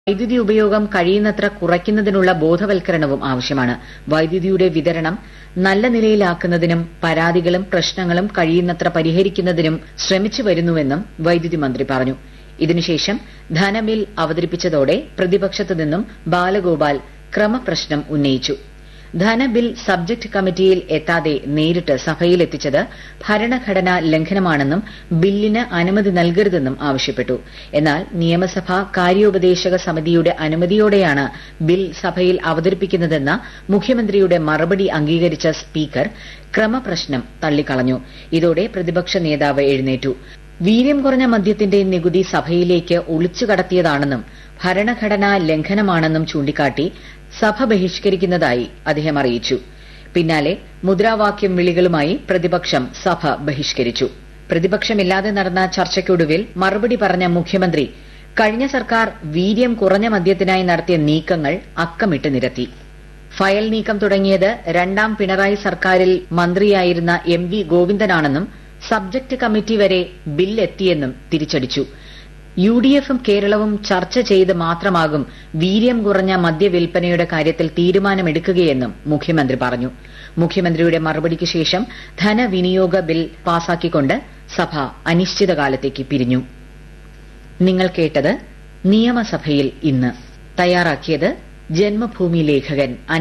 വൈദ്യുതി ഉപയോഗം കഴിയുന്നത്ര കുറയ്ക്കുന്നതിനുള്ള ബോധവൽക്കരണവും ആവശ്യമാണ് വൈദ്യുതിയുടെ വിതരണം നല്ല നിലയിലാക്കുന്നതിനും പരാതികളും പ്രശ്നങ്ങളും കഴിയുന്നത്ര പരിഹരിക്കുന്നതിനും ശ്രമിച്ചുവരുന്നുവെന്നും വൈദ്യുതി മന്ത്രി പറഞ്ഞു ഇതിനുശേഷം ധനബിൽ അവതരിപ്പിച്ചതോടെ പ്രതിപക്ഷത്തു നിന്നും ബാലഗോപാൽ ക്രമപ്രശ്നം ഉന്നയിച്ചു ധനബിൽ സബ്ജക്ട് കമ്മിറ്റിയിൽ എത്താതെ നേരിട്ട് സഭയിലെത്തിച്ചത് ഭരണഘടനാ ലംഘനമാണെന്നും ബില്ലിന് അനുമതി നൽകരുതെന്നും ആവശ്യപ്പെട്ടു എന്നാൽ നിയമസഭാ കാര്യോപദേശക സമിതിയുടെ അനുമതിയോടെയാണ് ബിൽ സഭയിൽ അവതരിപ്പിക്കുന്നതെന്ന മുഖ്യമന്ത്രിയുടെ മറുപടി അംഗീകരിച്ച സ്പീക്കർ ക്രമപ്രശ്നം തള്ളിക്കളഞ്ഞു ഇതോടെ പ്രതിപക്ഷ നേതാവ് എഴുന്നേറ്റു വീര്യം കുറഞ്ഞ മദ്യത്തിന്റെ നികുതി സഭയിലേക്ക് ഒളിച്ചുകടത്തിയതാണെന്നും ഭരണഘടനാ ലംഘനമാണെന്നും ചൂണ്ടിക്കാട്ടി സഭ ബഹിഷ്കരിക്കുന്നതായി അദ്ദേഹം അറിയിച്ചു പിന്നാലെ മുദ്രാവാക്യം വിളികളുമായി പ്രതിപക്ഷം സഭ ബഹിഷ്കരിച്ചു പ്രതിപക്ഷമില്ലാതെ നടന്ന ചർച്ചയ്ക്കൊടുവിൽ മറുപടി പറഞ്ഞ മുഖ്യമന്ത്രി കഴിഞ്ഞ സർക്കാർ വീര്യം കുറഞ്ഞ മദ്യത്തിനായി നടത്തിയ നീക്കങ്ങൾ അക്കമിട്ട് നിരത്തി ഫയൽ നീക്കം തുടങ്ങിയത് രണ്ടാം പിണറായി സർക്കാരിൽ മന്ത്രിയായിരുന്ന എം വി ഗോവിന്ദനാണെന്നും സബ്ജക്ട് കമ്മിറ്റി വരെ ബില്ലെത്തിയെന്നും തിരിച്ചടിച്ചു യു ഡി എഫും കേരളവും ചർച്ച ചെയ്ത് മാത്രമാകും വീര്യം കുറഞ്ഞ മദ്യവിൽപ്പനയുടെ കാര്യത്തിൽ തീരുമാനമെടുക്കുകയെന്നും മുഖ്യമന്ത്രി പറഞ്ഞു മുഖ്യമന്ത്രിയുടെ മറുപടിക്ക് ശേഷം ധനവിനിയോഗ ബിൽ പാസാക്കിക്കൊണ്ട് സഭ അനിശ്ചിതകാലത്തേക്ക് പിരിഞ്ഞു നിങ്ങൾ കേട്ടത് നിയമസഭയിൽ ഇന്ന് തയ്യാറാക്കിയത് ജന്മഭൂമി ലേഖകൻ